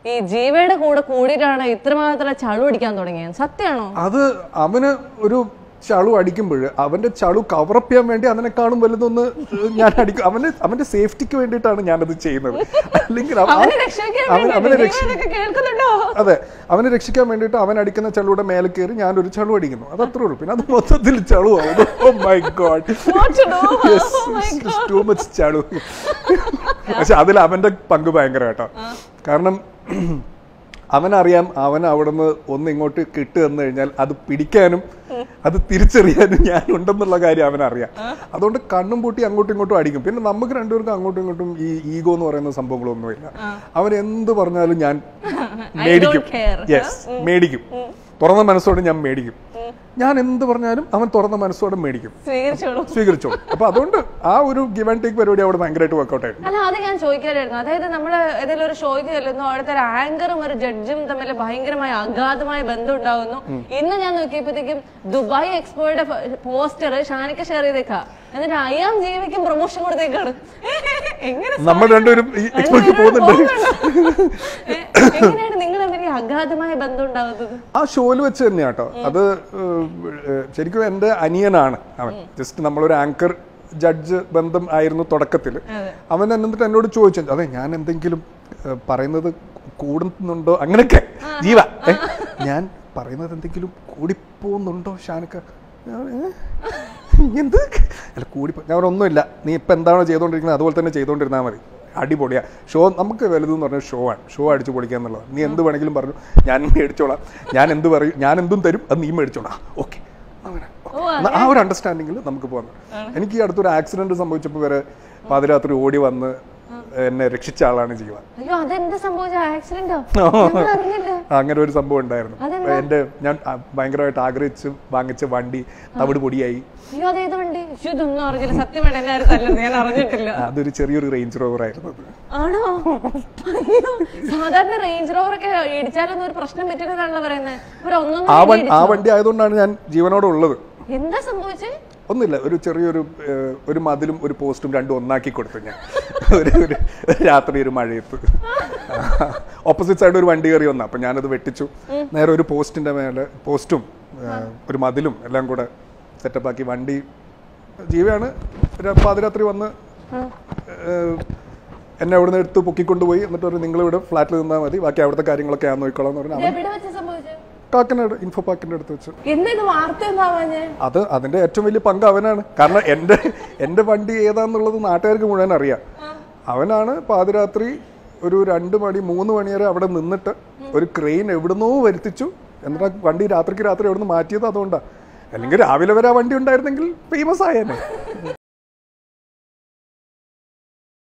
ഈ ജീവയുടെ കൂടെ കൂടിയിട്ടാണ് ഇത്രമാത്രം ചളു അടിക്കാൻ തുടങ്ങിയത് സത്യമാണോ അത് അവന് ഒരു ചളു അടിക്കുമ്പോൾ അവന്റെ ചളു കവറപ്പ് ചെയ്യാൻ വേണ്ടി അതിനെക്കാളും വലുതൊന്ന് ഞാൻ അടിക്കും അവന് അവന്റെ സേഫ്റ്റിക്ക് വേണ്ടിയിട്ടാണ് ഞാനത് ചെയ്യുന്നത് അല്ലെങ്കിൽ അവ- അവനെ രക്ഷിക്കാൻ അവൻ- അവനെ വേണ്ടി രക്ഷി ജീവനൊക്കെ കേൾക്കുന്നുണ്ടോ അതെ അവനെ രക്ഷിക്കാൻ വേണ്ടിയിട്ട് അവൻ അടിക്കുന്ന ചളുടെ മേലെ കയറി ഞാനൊരു ചളു അടിക്കുന്നു അത് അത്രേ ഉള്ളൂ പിന്നെ അത് മൊത്തത്തിൽ ചളു oh my God What to do? Oh my God. Too much ചളു പക്ഷെ അതിൽ അവന്റെ പങ്ക് ഭയങ്കര കേട്ടോ കാരണം അവനറിയാം അവൻ അവിടുന്ന് ഒന്ന് ഇങ്ങോട്ട് കിട്ടു തന്നു കഴിഞ്ഞാൽ അത് പിടിക്കാനും അത് തിരിച്ചറിയാനും ഞാൻ ഉണ്ടെന്നുള്ള കാര്യം അവനറിയാം അതുകൊണ്ട് കണ്ണും പൂട്ടി അങ്ങോട്ടും ഇങ്ങോട്ടും അടിക്കും പിന്നെ നമുക്ക് രണ്ടുപേർക്കും അങ്ങോട്ടും ഇങ്ങോട്ടും ഈ ഈഗോ എന്ന് പറയുന്ന സംഭവങ്ങളൊന്നുമില്ല അവൻ എന്ത് പറഞ്ഞാലും ഞാൻ മേടിക്കും care, യെസ് മേടിക്കും തുറന്ന മനസ്സോടെ ഞാൻ മേടിക്കും ഞാൻ എന്ത് പറഞ്ഞാലും അവൻ തുറന്ന മനസ്സോടെ മേടിക്കും സ്വീകരിച്ചോളൂ സ്വീകരിച്ചോളും അപ്പൊ അതുകൊണ്ട് ആ ഒരു ഗിവ് ആൻഡ് ടേക്ക് പരിപാടി അവിടെ ഭയങ്കരമായിട്ട് വർക്കൗട്ട് ആയിട്ടുണ്ട് അല്ല അത് ഞാൻ ചോദിക്കാനായിരുന്നു അതായത് നമ്മള് ഏതെങ്കിലും ഒരു ഷോയ്ക്ക് ചെല്ലുന്നു അവിടുത്തെ ഒരു ആങ്കറും ഒരു ജഡ്ജും തമ്മിൽ ഭയങ്കരമായ അഗാധമായ ബന്ധം ഉണ്ടാവുന്നു ഇന്ന് ഞാൻ നോക്കിയപ്പോഴത്തേക്കും ദുബായ് എക്സ്പോയുടെ പോസ്റ്റർ ഷാനിക്ക ഷെയർ ചെയ്തേക്കാ എന്നിട്ട് അയാം ജീവിക്കും പ്രൊമോഷൻ കൊടുത്തേക്കാണ് എങ്ങനെ നമ്മൾ രണ്ടുപേരും ഈ എക്സ്പോയ്ക്ക് പോകുന്നുണ്ട് ഏ, എങ്ങനെയാണ് നിങ്ങൾ തമ്മിൽ ഈ അഗാധമായ ബന്ധം ഉണ്ടാവുന്നത് ആ ഷോയിൽ വെച്ച് തന്നെയാ കേട്ടോ അത് ഏഹ്, ഏഹ്, ശരിക്കും എൻ്റെ അനിയനാണ് അവൻ ജസ്റ്റ് നമ്മളൊരു ആങ്കർ ജഡ്ജ് ബന്ധം ആയിരുന്നു തുടക്കത്തിൽ അവൻ എന്നിട്ട് എന്നോട് ചോദിച്ചു അതെ ഞാൻ എന്തെങ്കിലും ഏഹ്, പറയുന്നത് കൂടുന്നുണ്ടോ അങ്ങനെയൊക്കെ ജീവ ഏ, ഞാൻ പറയുന്നത് എന്തെങ്കിലും കൂടിപ്പോകുന്നുണ്ടോ ഷാനക്ക ഞാൻ, ഏ? എന്ത് അല്ല കൂടിപ്പോ ഞാൻ പറഞ്ഞു, ഒന്നുമില്ല നീ ഇപ്പൊ എന്താണോ ചെയ്തോണ്ടിരിക്കുന്നത് അതുപോലെ തന്നെ ചെയ്തോണ്ടിരുന്നാൽ മതി അടിപൊളിയാ ഷോ നമുക്ക് വലുതെന്ന് പറഞ്ഞ ഷോ ആണ് ഷോ അടിച്ചു പൊളിക്കുക എന്നുള്ളത് നീ എന്ത് വേണമെങ്കിലും പറഞ്ഞു ഞാൻ മേടിച്ചോളാം ഞാൻ എന്ത് പറയും ഞാൻ എന്തും തരും അത് നീ മേടിച്ചോളാം ഓക്കെ അങ്ങനെ എന്നാ ആ ഒരു അണ്ടർസ്റ്റാൻഡിങ്ങിൽ നമുക്ക് പോകാം എനിക്ക് ഈ അടുത്തൊരു ആക്സിഡന്റ് സംഭവിച്ചപ്പോൾ വരെ പാതിരാത്രി ഓടി വന്ന് എന്നെ രക്ഷിച്ച ആളാണ് ജീവ അയ്യോ അതെന്താ സംഭവിച്ച ആക്സിഡന്റോ അറിഞ്ഞില്ല അങ്ങനെ ഒരു സംഭവം ഉണ്ടായിരുന്നു എന്റെ ഞാൻ ആ, ഭയങ്കരമായിട്ട് ആഗ്രഹിച്ച് വാങ്ങിച്ച വണ്ടി തവിട് പൊടിയായി അയ്യോ അതേത് വണ്ടി അയ്യോ, ഇതൊന്നും അറിഞ്ഞില്ല സത്യമായിട്ട് എല്ലാവരും തല്ലുന്നത് ഞാൻ അറിഞ്ഞിട്ടില്ല അതൊരു ചെറിയൊരു റേഞ്ച് റോവർ ആയിരുന്നു അത്. ആണോ അയ്യോ സാധാരണ റേഞ്ച് റോവർ ഒക്കെ ഇടിച്ചാലൊന്നും ഒരു പ്രശ്നം പറ്റുന്നതാണല്ലോ പറയുന്നത് ഒരു ഒന്നൊന്നും ആ വണ്ടി ആ വണ്ടി ആയതുകൊണ്ടാണ് ഞാൻ ജീവനോടെ ഉള്ളത് എന്താ സംഭവിച്ചേ ഒന്നുമില്ല ഒരു ചെറിയൊരു ഏഹ്, ഒരു മതിലും ഒരു പോസ്റ്റും രണ്ടും ഒന്നാക്കി കൊടുത്തു ഞാൻ ഒരു ഒരു രാത്രി ഒരു മഴയത്ത് ഓപ്പോസിറ്റ് സൈഡ് ഒരു വണ്ടി കയറി വന്നു അപ്പം ഞാനത് വെട്ടിച്ചു നേരെ ഒരു പോസ്റ്റിന്റെ മേലെ പോസ്റ്റും ഏഹ്, ഒരു മതിലും എല്ലാം കൂടെ സെറ്റപ്പ് ആക്കി വണ്ടി ജീവയാണ് ഒരു പാതിരാത്രി വന്ന് ഏഹ്, എന്നെ അവിടുന്ന് എടുത്ത് പൊക്കിക്കൊണ്ടുപോയി എന്നിട്ട് ഒരു നിങ്ങൾ ഇവിടെ ഫ്ലാറ്റിൽ നിന്നാൽ മതി ബാക്കി അവിടുത്തെ കാര്യങ്ങളൊക്കെ ഞാൻ നോക്കിക്കോളാം എന്ന് പറഞ്ഞാൽ അവൻ എവിടെ വെച്ച് സംഭവിച്ചേ കാക്കനാട് ഇൻഫോ പാർക്കിന്റെ അടുത്ത് വെച്ച് എന്താ ഇത് വാർത്ത എന്താവാഞ്ഞേ അത് അതിന്റെ ഏറ്റവും വലിയ പങ്ക് അവനാണ് കാരണം എൻ്റെ എൻ്റെ വണ്ടി ഏതാന്നുള്ളത് നാട്ടുകാർക്ക് മുഴുവൻ അറിയാം അവനാണ് പാതിരാത്രി ഒരു രണ്ട് മണി മൂന്ന് മണി വരെ അവിടെ നിന്നിട്ട് ഒരു ക്രെയിൻ എവിടുന്നോ വരുത്തിച്ചു എന്നിട്ട് ആ വണ്ടി രാത്രിക്ക് രാത്രി അവിടുന്ന് മാറ്റിയത് അതുകൊണ്ടാണ് അല്ലെങ്കിൽ രാവിലെ വരെ ആ വണ്ടി ഉണ്ടായിരുന്നെങ്കിൽ ഫേമസ് ആയേനെ